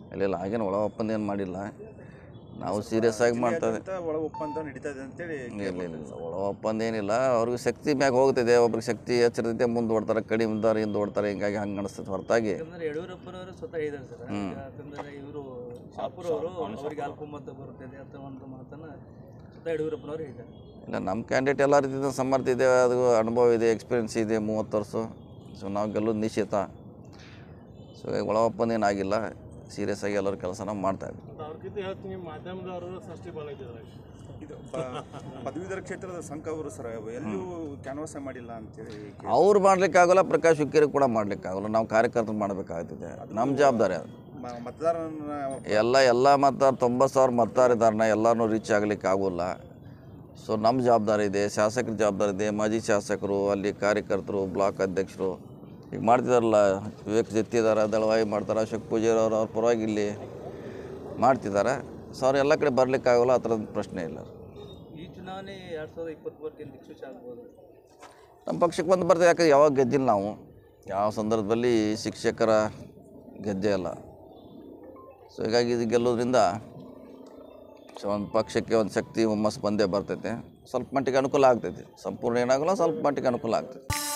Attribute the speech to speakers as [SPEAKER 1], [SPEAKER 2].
[SPEAKER 1] ಇಲ್ಲ ಇಲ್ಲ ಹಾಗೇನು ಒಳ ಒಪ್ಪಂದ ಏನು ಮಾಡಿಲ್ಲ ನಾವು ಸೀರಿಯಸ್ ಆಗಿ ಮಾಡ್ತಾ ಇದ್ದೀವಿ
[SPEAKER 2] ಅಂತ ಒಳ ಒಪ್ಪಂದ ನಡೀತಾ ಇದೆ ಅಂತೇಳಿ
[SPEAKER 1] ಇಲ್ಲ ಇಲ್ಲ ಇಲ್ಲ ಒಳ ಒಪ್ಪಂದ ಏನಿಲ್ಲ ಅವ್ರಿಗೆ ಶಕ್ತಿ ಮ್ಯಾಗ ಹೋಗ್ತಿದೆ ಒಬ್ರಿಗೆ ಶಕ್ತಿ ಹೆಚ್ಚಿರ್ತೈತೆ ಮುಂದೆ ಓಡ್ತಾರೆ ಕಡಿಮೆ ಇದ್ದಾರೆ ಹಿಂದೆ ಓಡ್ತಾರೆ ಹಿಂಗಾಗಿ ಹಂಗೆ ಅನಿಸ್ತದೆ ಹೊರತಾಗಿ
[SPEAKER 3] ಯಾಕಂದ್ರೆ ಯಡಿಯೂರಪ್ಪನವರು ಸ್ವತಃ ಹೇಳಿದ್ದಾರೆ ಸರ್ ಯಾಕಂದ್ರೆ ಇವರು ಶಾಪುರ್ ಅವರು ಅವರಿಗೆ ಅಲ್ಪಮತ ಬರುತ್ತದೆ ಅಂತ ಒಂದು ಮಾತನ್ನ ಸ್ವತಃ ಯಡಿಯೂರಪ್ಪನವರು ಹೇಳಿದ್ದಾರೆ
[SPEAKER 1] ಇಲ್ಲ ನಮ್ಮ ಕ್ಯಾಂಡಿಡೇಟ್ ಎಲ್ಲ ರೀತಿಯಿಂದ ಸಮರ್ಥ ಇದೆ ಅದು ಅನುಭವ ಇದೆ ಎಕ್ಸ್ಪೀರಿಯನ್ಸ್ ಇದೆ ಮೂವತ್ತು ವರ್ಷ ಸೊ ನಾವು ಗೆಲ್ಲೋದು ನಿಶ್ಚಿತ ಸೊ ಒಳ ಒಪ್ಪಂದ ಏನಾಗಿಲ್ಲ ಸೀರಿಯಸ್ ಆಗಿ ಎಲ್ಲರೂ ಕೆಲಸನ ಮಾಡ್ತಾ ಇದ್ದೀವಿ
[SPEAKER 4] ಅವ್ರಿಗಿಂತ ಹೇಳ್ತೀನಿ ಮಾಧ್ಯಮದವರು ಸೃಷ್ಟಿ ಭಾಳ ಇದ್ದಾರೆ
[SPEAKER 2] ಇದು ಪ- ಪದವೀಧರ ಕ್ಷೇತ್ರದ ಸಂಘ ಅವರು ಸರ್ ಎಲ್ಲೂ ಕ್ಯಾನ್ವಾಸ ಮಾಡಿಲ್ಲ ಅಂತೇಳಿ ಕೇಳಿ-
[SPEAKER 1] ಅವ್ರು ಮಾಡ್ಲಿಕ್ಕಾಗಲ್ಲ ಪ್ರಕಾಶ್ ಹುಕ್ಕೇರಿ ಕೂಡ ಮಾಡ್ಲಿಕ್ಕಾಗಲ್ಲ ನಾವು ಕಾರ್ಯಕರ್ತರು ಮಾಡಬೇಕಾಗ್ತಿದೆ ನಮ್ಮ ಜವಾಬ್ದಾರಿ ಅದು
[SPEAKER 2] ಮ- ಮತದಾರನ
[SPEAKER 1] ಎಲ್ಲ ಎಲ್ಲ ಮತದಾರ ತೊಂಬತ್ತು ಸಾವಿರ ಮತದಾರ ಇದ್ದಾರನ್ನ ಎಲ್ಲನೂ ರೀಚ್ ಆಗ್ಲಿಕ್ಕೆ ಆಗೋಲ್ಲ ಸೊ ನಮ್ಮ ಜವಾಬ್ದಾರಿ ಇದೆ ಶಾಸಕರ ಜವಾಬ್ದಾರಿ ಇದೆ ಮಾಜಿ ಶಾಸಕರು ಅಲ್ಲಿ ಕಾರ್ಯಕರ್ತರು ಬ್ಲಾಕ್ ಅಧ್ಯಕ್ಷರು ಈಗ ಮಾಡ್ತಿದಾರಲ್ಲ ವಿವೇಕ್ ಜತ್ತಿದಾರ ದಳವಾಯಿ ಮಾಡ್ತಾರೆ ಅಶೋಕ್ ಪೂಜಾರಿ ಅವ್ರು ಅವ್ರ ಪರವಾಗಿ ಇಲ್ಲಿ ಮಾಡ್ತಿದ್ದಾರೆ ಸೊ ಅವ್ರು ಎಲ್ಲ ಕಡೆ ಬರ್ಲಿಕ್ಕಾಗಲ್ಲ ಆ ಥರದ ಪ್ರಶ್ನೆ ಇಲ್ಲ
[SPEAKER 3] ಈ ಚುನಾವಣೆ ಎರಡ್ ಸಾವಿರದ ಇಪ್ಪತ್ತ್ಮೂರಕ್ಕೆ ದಿಕ್ಸೂಚಿ ಆಗ್ಬೋದು
[SPEAKER 1] ನಮ್ಮ ಪಕ್ಷಕ್ಕೆ ಬಂದು ಬರ್ತದೆ ಯಾಕಂದ್ರೆ ಯಾವಾಗ ಗೆದ್ದಿಲ್ಲ ನಾವು ಯಾವ ಸಂದರ್ಭದಲ್ಲಿ ಶಿಕ್ಷಕರ ಗೆದ್ದೆ ಅಲ್ಲ ಸೊ ಹೀಗಾಗಿ ಇದು ಗೆಲ್ಲೋದ್ರಿಂದ ಸೊ ಒಂದು ಪಕ್ಷಕ್ಕೆ ಒಂದು ಶಕ್ತಿ ಹುಮ್ಮಸ್ಸು ಬಂದೇ ಬರ್ತೈತೆ ಸ್ವಲ್ಪ ಮಟ್ಟಿಗೆ ಅನುಕೂಲ ಆಗ್ತೈತಿ ಸಂಪೂರ್ಣ ಏನಾಗಲ್ಲ ಸ್ವಲ್ಪ ಮಟ್ಟಿಗೆ ಅನುಕೂಲ ಆಗ್ತೈತಿ